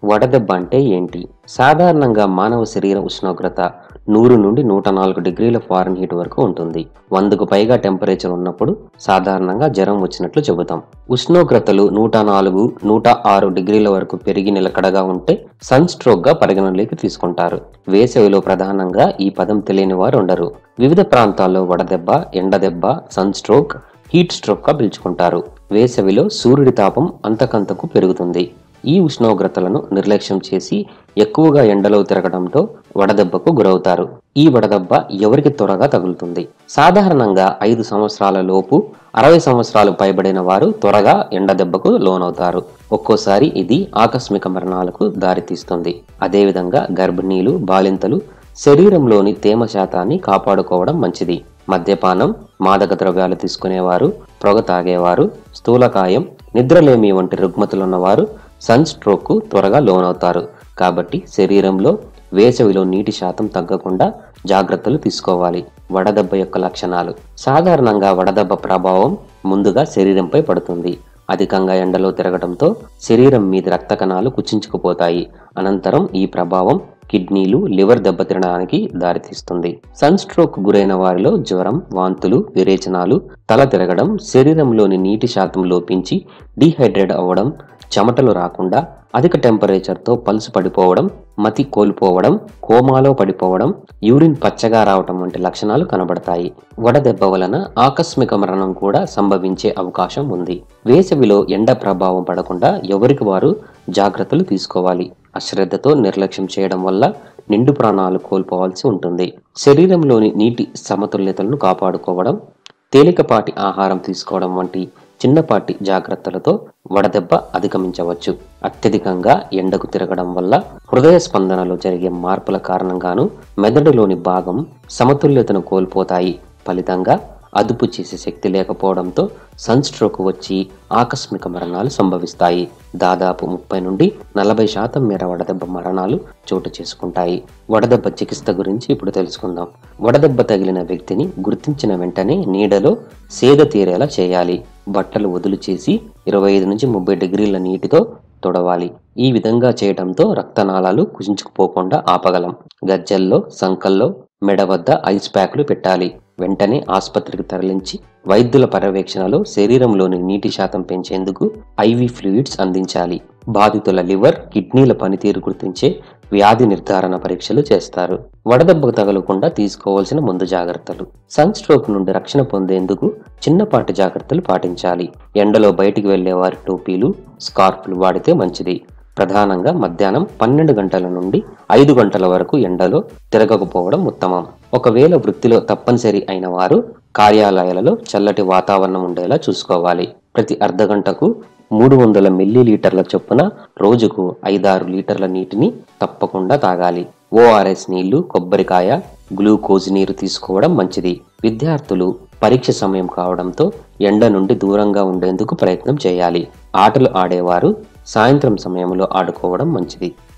వడదెబ్బ అంటే ఏంటి సాధారణంగా మానవ శరీర ఉష్ణోగ్రత నూరు నుండి నూట నాలుగు డిగ్రీల ఫారెన్ హీట్ వరకు ఉంటుంది వందకు పైగా టెంపరేచర్ ఉన్నప్పుడు సాధారణంగా జ్వరం వచ్చినట్లు చెబుతాం ఉష్ణోగ్రతలు నూట నాలుగు నూట ఆరు డిగ్రీల వరకు పెరిగి నిలకడగా ఉంటే సన్ స్ట్రోక్ గా పరిగణలోకి తీసుకుంటారు వేసవిలో ప్రధానంగా ఈ పదం తెలియని వారు ఉండరు వివిధ ప్రాంతాల్లో వడదెబ్బ ఎండదెబ్బ సన్ స్ట్రోక్ హీట్ స్ట్రోక్ గా పిలుచుకుంటారు వేసవిలో సూర్యుడి తాపం అంతకంతకు పెరుగుతుంది ఈ ఉష్ణోగ్రతలను నిర్లక్ష్యం చేసి ఎక్కువగా ఎండలో తిరగడంతో వడదెబ్బకు గురవుతారు ఈ వడదెబ్బ ఎవరికి త్వరగా తగులుతుంది సాధారణంగా ఐదు సంవత్సరాల లోపు అరవై సంవత్సరాలు పైబడిన వారు త్వరగా ఎండదెబ్బకు లోనవుతారు ఒక్కోసారి ఇది ఆకస్మిక మరణాలకు దారితీస్తుంది అదేవిధంగా గర్భిణీలు బాలింతలు శరీరంలోని తేమ శాతాన్ని కాపాడుకోవడం మంచిది మద్యపానం మాదక ద్రవ్యాలు తీసుకునేవారు పొగ తాగేవారు స్థూలకాయం నిద్రలేమి వంటి రుగ్మతులున్నవారు సన్ స్ట్రోక్కు త్వరగా లోనవుతారు కాబట్టి శరీరంలో వేసవిలో నీటి శాతం తగ్గకుండా జాగ్రత్తలు తీసుకోవాలి వడదెబ్బ యొక్క లక్షణాలు సాధారణంగా వడదెబ్బ ప్రభావం ముందుగా శరీరంపై పడుతుంది అధికంగా ఎండలో తిరగడంతో శరీరం మీద రక్త కణాలు కుచించుకుపోతాయి అనంతరం ఈ ప్రభావం కిడ్నీలు లివర్ దెబ్బతినడానికి దారితీస్తుంది సన్ స్ట్రోక్ గురైన వారిలో జ్వరం వాంతులు విరేచనాలు తల తిరగడం శరీరంలోని నీటి శాతం లోపించి డీహైడ్రేట్ అవ్వడం చెమటలు రాకుండా అధిక టెంపరేచర్తో పల్సు పడిపోవడం మతి కోల్పోవడం కోమాలో పడిపోవడం యూరిన్ పచ్చగా రావటం వంటి లక్షణాలు కనబడతాయి వడదెబ్బ వలన ఆకస్మిక మరణం కూడా సంభవించే అవకాశం ఉంది వేసవిలో ఎండ ప్రభావం పడకుండా ఎవరికి వారు జాగ్రత్తలు తీసుకోవాలి అశ్రద్ధతో నిర్లక్ష్యం చేయడం వల్ల నిండు ప్రాణాలు కోల్పోవాల్సి ఉంటుంది శరీరంలోని నీటి సమతుల్యతలను కాపాడుకోవడం తేలికపాటి ఆహారం తీసుకోవడం వంటి చిన్నపాటి జాగ్రత్తలతో వడదెబ్బ అధిగమించవచ్చు అత్యధికంగా ఎండకు తిరగడం వల్ల హృదయ స్పందనలో జరిగే మార్పుల కారణంగాను మెదడులోని భాగం సమతుల్యతను కోల్పోతాయి ఫలితంగా అదుపు చేసే శక్తి లేకపోవడంతో సన్ స్ట్రోక్ వచ్చి ఆకస్మిక మరణాలు సంభవిస్తాయి దాదాపు ముప్పై నుండి నలభై శాతం మేర వడదెబ్బ మరణాలు చోటు చేసుకుంటాయి వడదెబ్బ చికిత్స గురించి ఇప్పుడు తెలుసుకుందాం వడదెబ్బ తగిలిన వ్యక్తిని గుర్తించిన వెంటనే నీడలో సేద తీరేలా చేయాలి బట్టలు వదులు చేసి ఇరవై ఐదు నుంచి ముప్పై డిగ్రీల నీటితో తొడవాలి ఈ విధంగా చేయడంతో రక్తనాళాలు కుచించుకుపోకుండా ఆపగలం గజ్జల్లో సంకల్లో మెడ వద్ద ఐస్ ప్యాక్లు పెట్టాలి వెంటనే ఆసుపత్రికి తరలించి వైద్యుల పర్యవేక్షణలో శరీరంలోని నీటి శాతం పెంచేందుకు ఐవి ఫ్లూయిడ్స్ అందించాలి బాధితుల లివర్ కిడ్నీల పనితీరు గుర్తించే వ్యాధి నిర్ధారణ పరీక్షలు చేస్తారు వడదెబ్బకు తగలకుండా తీసుకోవాల్సిన ముందు జాగ్రత్తలు సన్ స్ట్రోక్ నుండి రక్షణ పొందేందుకు చిన్నపాటి జాగ్రత్తలు పాటించాలి ఎండలో బయటికి వెళ్లే వారి టోపీలు స్కార్ఫ్లు వాడితే మంచిది ప్రధానంగా మధ్యాహ్నం పన్నెండు గంటల నుండి ఐదు గంటల వరకు ఎండలో తిరగకపోవడం ఉత్తమం ఒకవేళ వృత్తిలో తప్పనిసరి అయిన వారు కార్యాలయాలలో చల్లటి వాతావరణం ఉండేలా చూసుకోవాలి ప్రతి అర్ధ గంటకు మూడు వందల మిల్లీ లీటర్ల చొప్పున రోజుకు ఐదారు లీటర్ల నీటిని తప్పకుండా తాగాలి ఓఆర్ఎస్ నీళ్లు కొబ్బరికాయ గ్లూకోజ్ నీరు తీసుకోవడం మంచిది విద్యార్థులు పరీక్ష సమయం కావడంతో ఎండ నుండి దూరంగా ఉండేందుకు ప్రయత్నం చేయాలి ఆటలు ఆడేవారు సాయంత్రం సమయంలో ఆడుకోవడం మంచిది